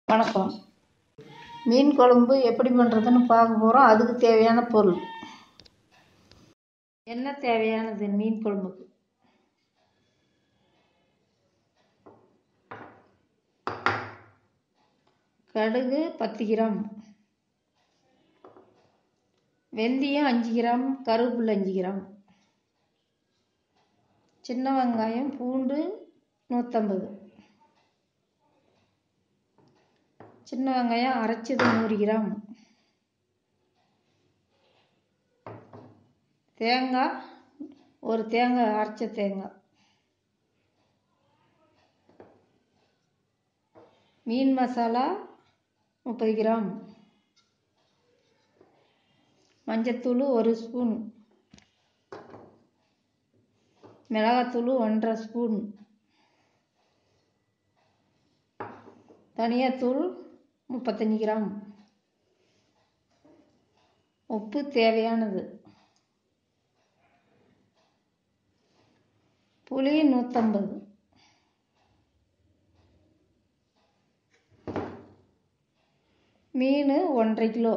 வணக்கம் மீன் குழம்பு எப்படி பண்ணுறதுன்னு பார்க்க போகிறோம் அதுக்கு தேவையான பொருள் என்ன தேவையானது மீன் குழம்புக்கு கடுகு பத்து கிராம் வெந்தயம் அஞ்சு கிராம் கருவேப்பிலை அஞ்சு கிராம் சின்ன வெங்காயம் பூண்டு நூற்றம்பது சின்ன வெங்காயம் அரைச்சது நூறு கிராம் தேங்காய் ஒரு தேங்காய் அரைச்ச தேங்காய் மீன் மசாலா முப்பது கிராம் மஞ்சத்தூள் ஒரு ஸ்பூன் மிளகாத்தூள் ஒன்றரை ஸ்பூன் தனியாத்தூள் முப்பத்தஞ்சு கிராம் உப்பு தேவையானது புளி நூற்றம்பது மீன் ஒன்றரை கிலோ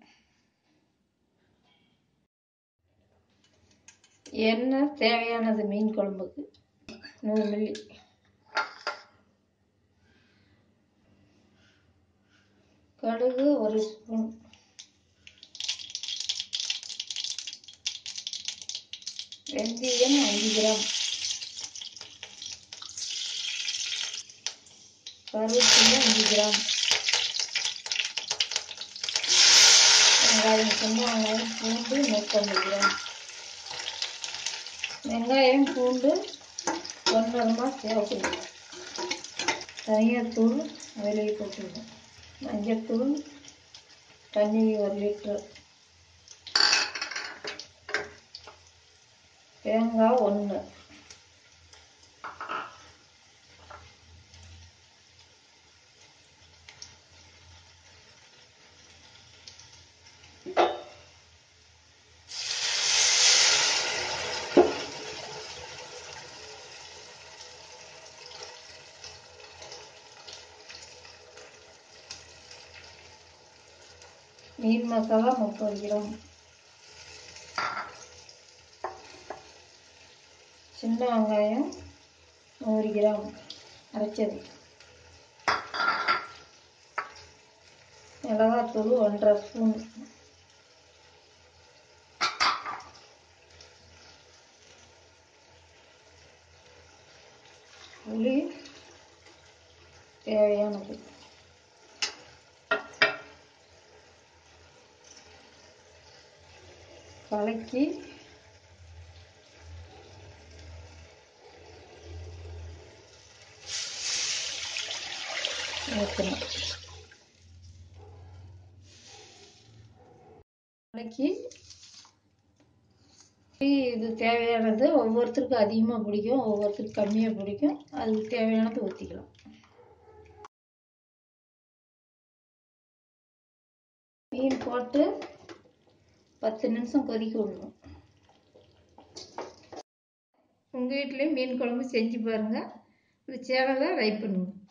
எண்ணெய் தேவையானது மீன் குழம்புக்கு நூறு மில்லி கடுகு ஒரு ஸ்பூன் வெந்தயம் அஞ்சு கிராம் கருவேப்பிலை அஞ்சு கிராம் வெங்காயம் சின்ன வெங்காயம் பூண்டு நூற்றம்பது கிராம் வெங்காயம் பூண்டு ஒன்றரமாக தேவைப்படுது தனியாத்தூள் அதிலேயே போட்டுருவோம் மஞ்சத்தூள் தண்ணி ஒரு லிட்ரு தேங்காய் ஒன்று மீன் மசாலா முப்பது கிராம் சின்ன வெங்காயம் நூறு கிராம் அரைச்சது மிளகாத்தூள் ஒன்றரை ஸ்பூன் புளி தேவையானது கலக்கி ஊற்றணும் கலக்கி இது தேவையானது ஒவ்வொருத்தருக்கும் அதிகமாக பிடிக்கும் ஒவ்வொருத்தருக்கு கம்மியாக பிடிக்கும் அதுக்கு தேவையானது ஊற்றிக்கலாம் மீன் போட்டு பத்து நிமிஷம் கொதிக்க விடணும் உங்கள் வீட்லேயும் மீன் குழம்பு செஞ்சு பாருங்கள் இந்த சேனலை லைக் பண்ணுங்கள்